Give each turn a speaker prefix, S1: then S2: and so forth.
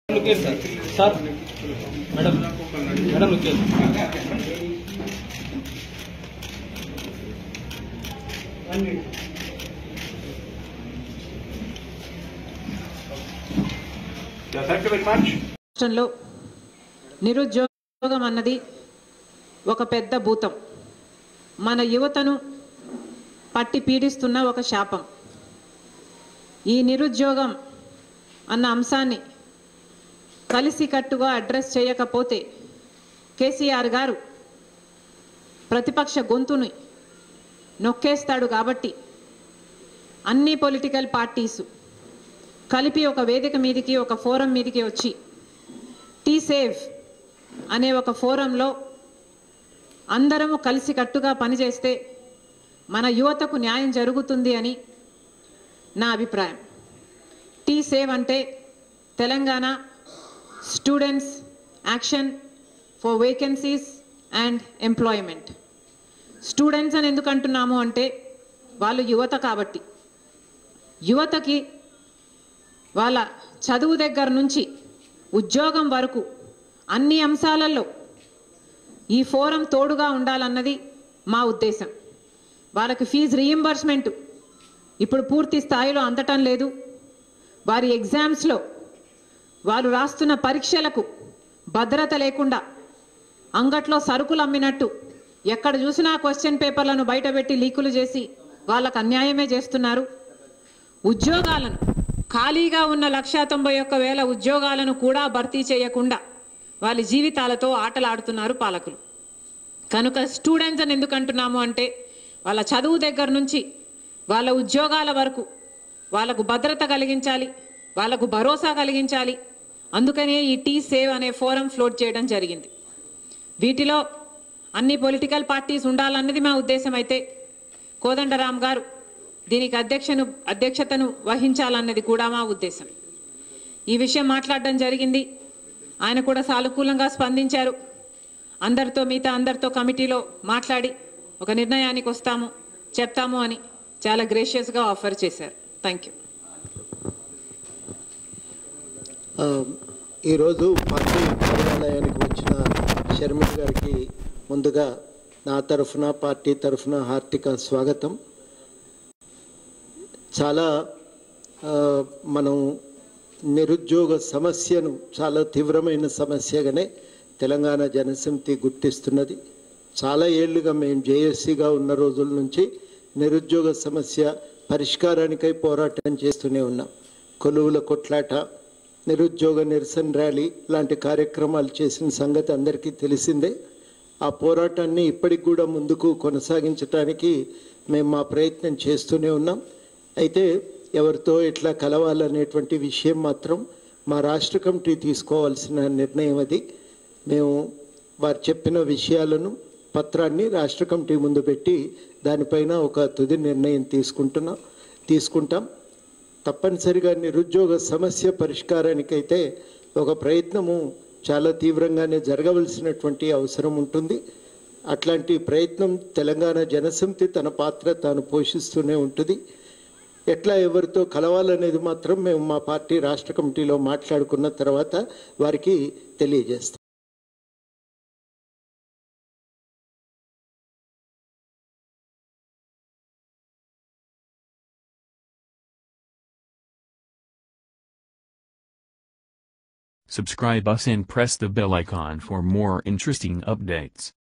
S1: లుకేష్ sir sir madam madam Lukesh
S2: Yeah, thank you very much.
S3: రాష్ట్రంలో నిరుద్యోగం అన్నది ఒక పెద్ద భూతం మన యువతను పట్టి పీడిస్తున్న ఒక శాపం ఈ నిరుద్యోగం అన్న అంశాన్ని కలిసికట్టుగా అడ్రస్ చేయకపోతే కేసీఆర్ గారు ప్రతిపక్ష గొంతుని నొక్కేస్తాడు కాబట్టి అన్ని పొలిటికల్ పార్టీసు కలిపి ఒక వేదిక మీదికి ఒక ఫోరం మీదికి వచ్చి టీ సేవ్ అనే ఒక ఫోరంలో అందరము కలిసికట్టుగా పనిచేస్తే మన యువతకు న్యాయం జరుగుతుంది అని నా అభిప్రాయం టీ సేవ్ అంటే Telangana students action for vacancies and employment students అని ఎందుకు అంటున్నాము అంటే వాళ్ళు యువత కాబట్టి యువతకి వాళ్ళ చదువు దగ్గర నుంచి ఉద్యోగం వరకు అన్ని అంశాలలో ఈ ఫోరం తోడుగా ఉండాలన్నది మా ఉద్దేశం వాళ్ళకి ఫీజు రీయింబర్స్మెంట్ ఇప్పుడు పూర్తి స్థాయిలో అందటం లేదు వారి ఎగ్జామ్స్లో వారు రాస్తున్న పరీక్షలకు భద్రత లేకుండా అంగట్లో సరుకులు అమ్మినట్టు ఎక్కడ చూసినా క్వశ్చన్ పేపర్లను బయటపెట్టి లీకులు చేసి వాళ్ళకు అన్యాయమే చేస్తున్నారు ఉద్యోగాలను ఖాళీగా ఉన్న లక్షా తొంభై ఒక్క వేల ఉద్యోగాలను కూడా భర్తీ చేయకుండా వాళ్ళ జీవితాలతో ఆటలాడుతున్నారు పాలకులు కనుక స్టూడెంట్స్ అని ఎందుకు అంటున్నాము అంటే వాళ్ళ చదువు దగ్గర నుంచి వాళ్ళ ఉద్యోగాల వరకు వాళ్ళకు భద్రత కలిగించాలి వాళ్ళకు భరోసా కలిగించాలి అందుకనే ఈ టీ సేవ్ అనే ఫోరం ఫ్లోట్ చేయడం జరిగింది వీటిలో అన్ని పొలిటికల్ పార్టీస్ ఉండాలన్నది మా ఉద్దేశం అయితే కోదండరాం గారు దీనికి అధ్యక్షను అధ్యక్షతను వహించాలన్నది కూడా మా ఉద్దేశం ఈ విషయం మాట్లాడడం జరిగింది ఆయన కూడా సానుకూలంగా స్పందించారు అందరితో మిగతా అందరితో కమిటీలో మాట్లాడి ఒక నిర్ణయానికి వస్తాము చెప్తాము అని చాలా గ్రేషియస్గా ఆఫర్ చేశారు థ్యాంక్ యూ
S4: ఆ, ఈరోజు పార్టీ కార్యాలయానికి వచ్చిన షర్మిల గారికి ముందుగా నా తరఫున పార్టీ తరఫున హార్దిక స్వాగతం చాలా ఆ, మనం నిరుద్యోగ సమస్యను చాలా తీవ్రమైన సమస్యగానే తెలంగాణ జనసమితి గుర్తిస్తున్నది చాలా ఏళ్లుగా మేము జేఏసీగా ఉన్న రోజుల నుంచి నిరుద్యోగ సమస్య పరిష్కారానికై పోరాటం చేస్తూనే ఉన్నాం కొలువుల కొట్లాట నిరుద్యోగ నిరసన ర్యాలీ లాంటి కార్యక్రమాలు చేసిన సంగతి అందరికీ తెలిసిందే ఆ పోరాటాన్ని ఇప్పటికి కూడా ముందుకు కొనసాగించడానికి మేము మా ప్రయత్నం చేస్తూనే ఉన్నాం అయితే ఎవరితో ఎట్లా కలవాలనేటువంటి విషయం మాత్రం మా రాష్ట్ర కమిటీ తీసుకోవాల్సిన నిర్ణయం అది మేము వారు చెప్పిన విషయాలను పత్రాన్ని రాష్ట్ర కమిటీ ముందు పెట్టి దానిపైన ఒక తుది నిర్ణయం తీసుకుంటున్నాం తీసుకుంటాం తప్పనిసరిగా నిరుద్యోగ సమస్య పరిష్కారానికైతే ఒక ప్రయత్నము చాలా తీవ్రంగానే జరగవలసినటువంటి అవసరం ఉంటుంది అట్లాంటి ప్రయత్నం తెలంగాణ జనసమితి తన పాత్ర తాను పోషిస్తూనే ఉంటుంది ఎట్లా ఎవరితో కలవాలనేది మాత్రం మేము మా పార్టీ రాష్ట్ర కమిటీలో మాట్లాడుకున్న తర్వాత వారికి తెలియజేస్తాం
S5: Subscribe us and press the bell icon for more interesting updates.